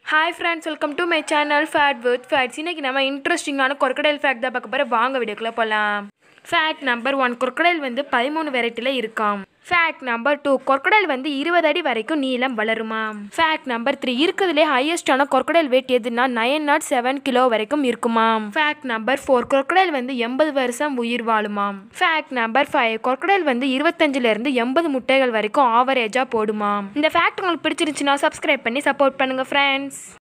hi friends welcome to my channel fad with fads இன்னைக்கு நம்ம இன்ட்ரெஸ்டிங்கான கொர்க்கடைல் ஃபேக்ட் தான் பார்க்க போகிறோம் வாங்க வீடியோக்குள்ளே போகலாம் ஃபேக்ட் நம்பர் ஒன் கொர்க்கடைல் வந்து பதிமூணு வெரைட்டியில் இருக்காம் ஃபேக்ட் நம்பர் டூ கொர்க்கடைல் வந்து இருபது அடி வரைக்கும் நீளம் வளருமாம் ஃபேக்ட் நம்பர் த்ரீ இருக்கிறதுலே ஹையஸ்டான கொர்க்கடைல் வெயிட் எதுனா நைன் நாட் செவன் கிலோ வரைக்கும் இருக்குமாம் ஃபேக்ட் நம்பர் ஃபோர் கொர்க்கடைல் வந்து எண்பது வருஷம் உயிர் வாழுமாம் ஃபேக்ட் நம்பர் ஃபைவ் கொர்க்கடைல் வந்து இருபத்தஞ்சுல இருந்து எண்பது முட்டைகள் வரைக்கும் ஆவரேஜாக போடுமாம் இந்த ஃபேக்ட் உங்களுக்கு பிடிச்சிருந்துச்சுன்னா சப்ஸ்கிரைப் பண்ணி சப்போர்ட் பண்ணுங்க ஃப்ரெண்ட்ஸ்